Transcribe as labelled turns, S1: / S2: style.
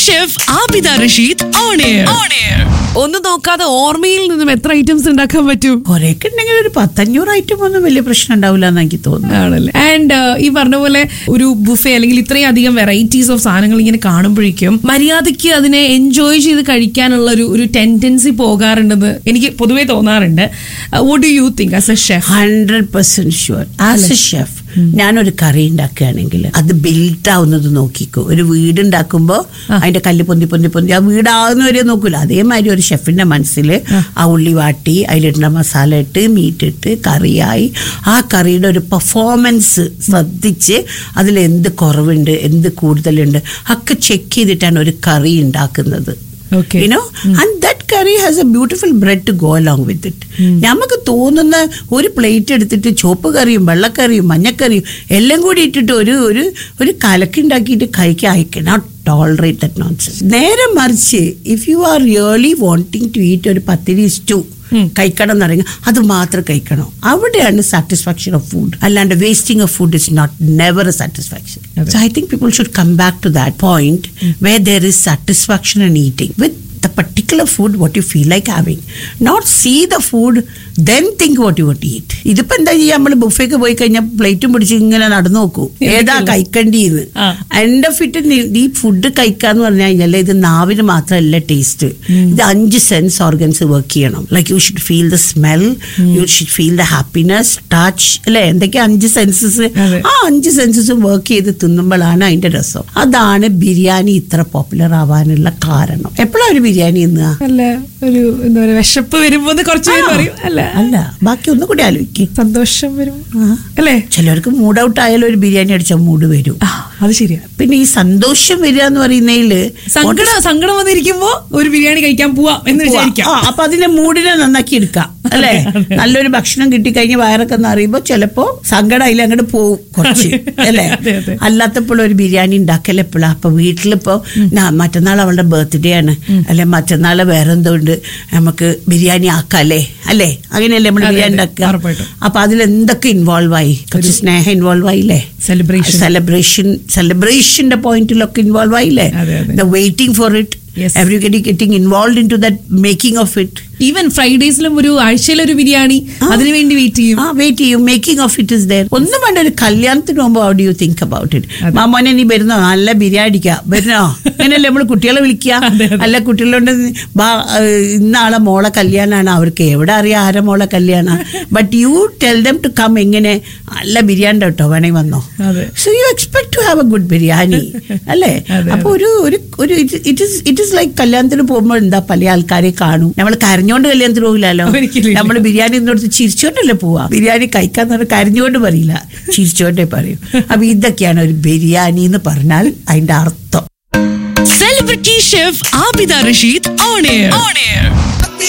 S1: Chef Abida Rasheed on air on air ഒന്നും നോക്കാതെ ഓർമ്മയിൽ നിന്നും എത്ര ഐറ്റംസ് ഉണ്ടാക്കാൻ പറ്റും
S2: കുറെയൊക്കെ ഉണ്ടെങ്കിൽ ഒരു പത്തഞ്ഞൂറ് ഐറ്റം ഒന്നും വലിയ പ്രശ്നം ഉണ്ടാവില്ല എന്ന് എനിക്ക് തോന്നുന്നു
S1: ആണല്ലേ ആൻഡ് ഈ പറഞ്ഞ പോലെ ഒരു ബുഫേ അല്ലെങ്കിൽ ഇത്രയും അധികം വെറൈറ്റീസ് ഓഫ് സാധനങ്ങൾ ഇങ്ങനെ കാണുമ്പോഴേക്കും മര്യാദയ്ക്ക് അതിനെ എൻജോയ് ചെയ്ത് കഴിക്കാനുള്ള ഒരു ഒരു ടെൻഡൻസി പോകാറുണ്ടെന്ന് എനിക്ക് പൊതുവേ തോന്നാറുണ്ട് what do you think as a chef
S2: hundred percent sure as a chef ഞാനൊരു കറി ഉണ്ടാക്കുകയാണെങ്കിൽ അത് ബിൽഡ് ആവുന്നത് നോക്കിക്കോ ഒരു വീട് ഉണ്ടാക്കുമ്പോൾ അതിന്റെ കല്ല് പൊന്തി പൊന്തി പൊന്തി ആ വീടാവുന്നവരെ നോക്കൂല അതേമാതിരി ഒരു ഷെഫിന്റെ മനസ്സിൽ ആ ഉള്ളി വാട്ടി അതിലിടുന്ന മസാല ഇട്ട് മീറ്റ് ഇട്ട് കറിയായി ആ കറിയുടെ ഒരു പെർഫോമൻസ് ശ്രദ്ധിച്ച് അതിൽ എന്ത് കുറവുണ്ട് എന്ത് കൂടുതലുണ്ട് ഒക്കെ ചെക്ക് ചെയ്തിട്ടാണ് ഒരു കറി ഉണ്ടാക്കുന്നത്
S1: Okay.
S2: you know and that curry has a beautiful bread to go along with it നമുക്ക് തോന്നുന്ന ഒരു പ്ലേറ്റ് എടുത്തിട്ട് ചുവപ്പ് കറിയും വെള്ളക്കറിയും മഞ്ഞക്കറിയും എല്ലാം കൂടി ഇട്ടിട്ട് ഒരു ഒരു ഒരു കലക്കി ഉണ്ടാക്കിയിട്ട് കഴിക്കാൻ I cannot tolerate that nonsense നേരെ മറിച്ച് if you are really wanting to eat ഒരു പത്തിരി സ്റ്റൂ കഴിക്കണം എന്ന് പറയുക അത് മാത്രം കഴിക്കണം അവിടെയാണ് സാറ്റിസ്ഫാക്ഷൻ ഓഫ് ഫുഡ് അല്ലാണ്ട് wasting of food is not never a satisfaction so I think people should come back to that point where there is satisfaction in eating with the particular food what you feel like having not see the food then think what you want to eat ഇതിപ്പോ എന്താ ചെയ്യാ നമ്മൾ ബുഫേക്ക് പോയി കഴിഞ്ഞാൽ പ്ലേറ്റും പിടിച്ച് ഇങ്ങനെ നടന്നു നോക്കൂ ഏതാ കഴിക്കേണ്ടിന്ന്
S1: ആ.
S2: എൻഡ് ഓഫ് ഇറ്റ് ഈ ഫുഡ് കഴിക്കാന്ന് പറഞ്ഞു കഴിഞ്ഞാൽ ഇത് നാവിന് മാത്രമല്ല ടേസ്റ്റ് ഇത് അഞ്ച് സെൻസ് ഓർഗൻസ് വർക്ക് ചെയ്യണം like you should feel the smell you should feel the happiness touch അല്ലെ എന്തൊക്കെ അഞ്ച് സെൻസസ്
S1: അതെ.
S2: ആ അഞ്ച് സെൻസസും വർക്ക് ചെയ്ത് തിന്നുമ്പോഴാണ് അതിന്റെ രസം അതാണ് ബിരിയാണി ഇത്ര പോപ്പുലർ ആവാനുള്ള കാരണം എപ്പോഴാണ് ഒരു ബിരിയാണി തിന്നുക
S1: അല്ല ഒരു എന്താ പറയാ വിശപ്പ് വരുമ്പോ എന്ന് കുറച്ച് പേര് പറയും അല്ല
S2: അല്ല ബാക്കി ഒന്നും കൂടി ആലോചിക്കും
S1: സന്തോഷം വരും അല്ലേ
S2: ചിലർക്ക് മൂഡ് ഔട്ട് ആയാലും ഒരു ബിരിയാണി അടിച്ചാൽ മൂഡ് വരും
S1: ആ അത് ശരിയാ
S2: പിന്നെ ഈ സന്തോഷം വരിക എന്ന് പറയുന്നതില്
S1: സങ്കടം സങ്കടം വന്നിരിക്കുമ്പോ ഒരു ബിരിയാണി കഴിക്കാൻ പോവാം എന്ന് വിചാരിക്കാം
S2: ആ, അപ്പൊ അതിന്റെ മൂഡിനെ നന്നാക്കി എടുക്കാം അല്ലെ നല്ലൊരു ഭക്ഷണം കിട്ടിക്കഴിഞ്ഞ് വയറൊക്കെ നിറയുമ്പോ ചിലപ്പോ സങ്കടം അതിൽ അങ്ങോട്ട് പോവും കുറച്ച് അല്ലെ
S1: അതെ, അതെ.
S2: അല്ലാത്തപ്പോൾ ഒരു ബിരിയാണി ഉണ്ടാക്കൽ എപ്പോഴാ അപ്പൊ വീട്ടിലിപ്പോ നാ- മറ്റന്നാൾ അവളുടെ ബർത്ത്ഡേ ആണ് അല്ലെ മറ്റന്നാൾ വേറെ എന്തോ ഉണ്ട് നമുക്ക് ബിരിയാണി ആക്കാല്ലേ അല്ലേ അങ്ങനെയല്ലേ നമ്മൾ
S1: അതെ,
S2: ബിരിയാണി
S1: അതെ,
S2: ഉണ്ടാക്കുക
S1: ഉറപ്പായിട്ടും.
S2: അപ്പൊ അതിൽ എന്തൊക്കെ ഇൻവോൾവ് ആയി കുറച്ച് സ്നേഹം ഇൻവോൾവ് ആയില്ലേ
S1: സെലിബ്രേഷൻ
S2: സെലിബ്രേഷൻ സെലിബ്രേഷന്റെ പോയിന്റിലൊക്കെ ഇൻവോൾവ് ആയില്ലേ
S1: അതെ, അതെ.
S2: The waiting for it
S1: Yes.
S2: Everybody getting involve in to that making of it
S1: even ഫ്രൈഡേസിലും ഒരു ആഴ്ചയിലൊരു ബിരിയാണി അതിനു വേണ്ടി വെയിറ്റ് ചെയ്യും
S2: ആ വെയിറ്റ് ചെയ്യും making of it is there ഒന്നും വേണ്ട ഒരു കല്യാണത്തിന് പോകുമ്പോൾ how do you think about it മാമോനെ നീ വരുന്നോ നല്ല ബിരിയാണി അടിക്കാം വരുന്നോ അങ്ങനെയല്ലേ നമ്മൾ കുട്ടികളെ വിളിക്കുക അല്ല കുട്ടികളോട് ബാ ഏഹ്, ഇന്നാളെ മോളെ കല്യാണമാണ് അവർക്ക് എവിടെ അറിയാം ആരെ മോളെ കല്യാണ but you tell them to come എങ്ങനെ നല്ല ബിരിയാണി കേട്ടോ വേണമെങ്കിൽ വന്നോ
S1: അതെ.
S2: So you expect to have a good biryani അല്ലേ
S1: അതെ,
S2: അപ്പൊ ഒരു ഒരു ഒരു it is it is like കല്യാണത്തിന് പോകുമ്പോൾ എന്താ പല ആൾക്കാരെ കാണും നമ്മൾ കരഞ്ഞോണ്ട് കല്യാണത്തിന് പോകില്ലല്ലോ
S1: ഒരിക്കലും ഇല്ല.
S2: നമ്മൾ ബിരിയാണി എന്നോടത്ത് ചിരിച്ചോണ്ടല്ലേ പോവാ ബിരിയാണി കഴിക്കാൻ പറഞ്ഞാൽ കരഞ്ഞുകൊണ്ട് പറയില്ല ചിരിച്ചോണ്ടേ പറയും അപ്പൊ ഇതൊക്കെയാണ് ഒരു ബിരിയാണി എന്ന് പറഞ്ഞാൽ അതിന്റെ അർത്ഥം
S1: celebrity chef Abida Rasheed on air on air